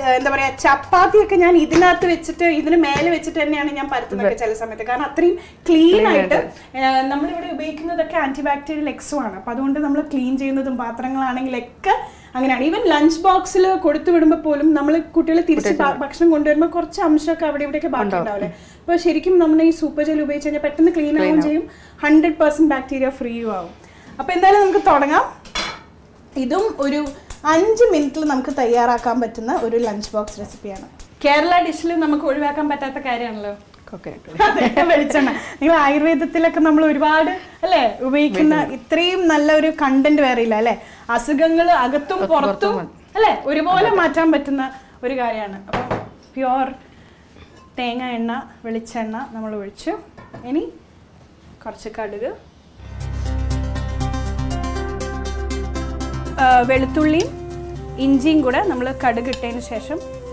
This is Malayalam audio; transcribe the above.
എന്താ പറയാ ചപ്പാത്തിയൊക്കെ ഞാൻ ഇതിനകത്ത് വെച്ചിട്ട് ഇതിന് മേലെ വെച്ചിട്ട് തന്നെയാണ് ഞാൻ പരത്തുന്നതൊക്കെ ചില സമയത്ത് കാരണം അത്രയും ക്ലീൻ ആയിട്ട് ഏഹ്, നമ്മളിവിടെ ഉപയോഗിക്കുന്നതൊക്കെ ആന്റി ബാക്ടീരിയൽ എക്സും ആണ് അപ്പൊ അതുകൊണ്ട് നമ്മൾ ക്ലീൻ ചെയ്യുന്നതും പാത്രങ്ങളാണെങ്കിലൊക്കെ അങ്ങനെയാണ് ഈവൻ ലഞ്ച് ബോക്സിൽ കൊടുത്തു വിടുമ്പോൾ പോലും നമ്മൾ കുട്ടികൾ തിരിച്ച് ഭ- ഭക്ഷണം കൊണ്ടുവരുമ്പോൾ കുറച്ച് അംശമൊക്കെ അവിടെ ഇവിടെയൊക്കെ ബാക്കി ഉണ്ടാവില്ലേ അപ്പോൾ ശരിക്കും നമ്മൾ ഈ സൂപ്പർ ജെൽ ഉപയോഗിച്ച് കഴിഞ്ഞാൽ പെട്ടെന്ന് ക്ലീൻ ആവുകയും ചെയ്യും ഹൺഡ്രഡ് പെർസെന്റ് ബാക്ടീരിയ ഫ്രീയും ആവും അപ്പോൾ എന്തായാലും നമുക്ക് തുടങ്ങാം ഇതും ഒരു അഞ്ച് മിനിറ്റിൽ നമുക്ക് തയ്യാറാക്കാൻ പറ്റുന്ന ഒരു ലഞ്ച് ബോക്സ് റെസിപ്പിയാണ് കേരള ഡിഷിൽ നമുക്ക് ഒഴിവാക്കാൻ പറ്റാത്ത കാര്യമാണല്ലോ കോക്കനട്ട് അതെ, വെളിച്ചെണ്ണ നിങ്ങൾ ആയുർവേദത്തിലൊക്കെ നമ്മൾ ഒരുപാട് അല്ലേ ഉപയോഗിക്കുന്ന ഇത്രയും നല്ല ഒരു കണ്ടന്റ് വേറെ ഇല്ല അല്ലെ അസുഖങ്ങൾ അകത്തും പുറത്തും അല്ലെ ഒരുപോലെ മാറ്റാൻ പറ്റുന്ന ഒരു കാര്യമാണ് അപ്പം പ്യുവർ തേങ്ങ എണ്ണ വെളിച്ചെണ്ണ നമ്മൾ ഒഴിച്ചു ഇനി കുറച്ച് കടുക് ആ, വെളുത്തുള്ളിയും ഇഞ്ചിയും കൂടെ നമ്മൾ കടുക് ഇട്ടതിന് ശേഷം